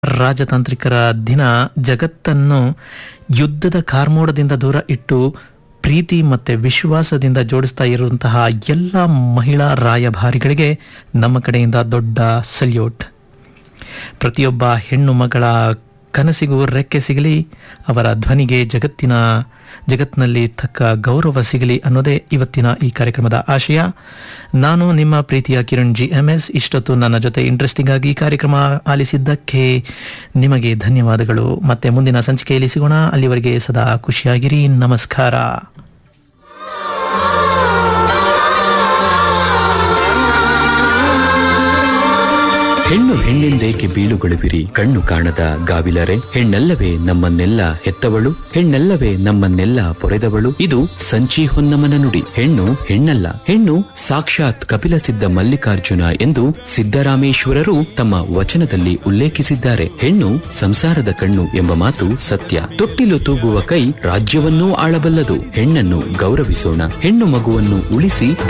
ರಾಜತಾಂತ್ರಿಕರ ದಿನ ಜಗತ್ತನ್ನು ಯುದ್ಧದ ಕಾರ್ಮೋಡದಿಂದ ದೂರ ಇಟ್ಟು ಪ್ರೀತಿ ಮತ್ತೆ ವಿಶ್ವಾಸದಿಂದ ಜೋಡಿಸ್ತಾ ಇರುವಂತಹ ಎಲ್ಲ ಮಹಿಳಾ ರಾಯಭಾರಿಗಳಿಗೆ ನಮ್ಮ ಕಡೆಯಿಂದ ದೊಡ್ಡ ಸಲ್ಯೂಟ್ ಪ್ರತಿಯೊಬ್ಬ ಹೆಣ್ಣು ಮಗಳ ಕನಸಿಗೂ ರೆಕ್ಕೆ ಸಿಗಲಿ ಅವರ ಧ್ವನಿಗೆ ಜಗತ್ತಿನ ಜಗತ್ತಿನಲ್ಲಿ ತಕ್ಕ ಗೌರವ ಸಿಗಲಿ ಅನ್ನೋದೇ ಇವತ್ತಿನ ಈ ಕಾರ್ಯಕ್ರಮದ ಆಶಯ ನಾನು ನಿಮ್ಮ ಪ್ರೀತಿಯ ಕಿರಣ್ ಜಿ ಎಂ ಎಸ್ ಇಷ್ಟೊತ್ತು ನನ್ನ ಜೊತೆ ಇಂಟ್ರೆಸ್ಟಿಂಗ್ ಆಗಿ ಈ ಕಾರ್ಯಕ್ರಮ ಆಲಿಸಿದ್ದಕ್ಕೆ ನಿಮಗೆ ಧನ್ಯವಾದಗಳು ಮತ್ತೆ ಮುಂದಿನ ಸಂಚಿಕೆಯಲ್ಲಿ ಸಿಗೋಣ ಅಲ್ಲಿವರೆಗೆ ಸದಾ ಖುಷಿಯಾಗಿರಿ ನಮಸ್ಕಾರ ಹೆಣ್ಣು ಹೆಣ್ಣೆಂದೇಕೆ ಬೀಳುಗೊಳುವಿರಿ ಕಣ್ಣು ಕಾಣದ ಗಾವಿಲರೆ ಹೆಣ್ಣಲ್ಲವೇ ನಮ್ಮನ್ನೆಲ್ಲ ಹೆತ್ತವಳು ಹೆಣ್ಣಲ್ಲವೇ ನಮ್ಮನ್ನೆಲ್ಲ ಪೊರೆದವಳು ಇದು ಸಂಚಿ ಹೊನ್ನಮನ ನುಡಿ ಹೆಣ್ಣು ಹೆಣ್ಣಲ್ಲ ಹೆಣ್ಣು ಸಾಕ್ಷಾತ್ ಕಪಿಲ ಸಿದ್ಧ ಮಲ್ಲಿಕಾರ್ಜುನ ಎಂದು ಸಿದ್ದರಾಮೇಶ್ವರರು ತಮ್ಮ ವಚನದಲ್ಲಿ ಉಲ್ಲೇಖಿಸಿದ್ದಾರೆ ಹೆಣ್ಣು ಸಂಸಾರದ ಕಣ್ಣು ಎಂಬ ಮಾತು ಸತ್ಯ ತೊಟ್ಟಿಲು ತೂಗುವ ಕೈ ರಾಜ್ಯವನ್ನೂ ಆಳಬಲ್ಲದು ಹೆಣ್ಣನ್ನು ಗೌರವಿಸೋಣ ಹೆಣ್ಣು ಮಗುವನ್ನು ಉಳಿಸಿ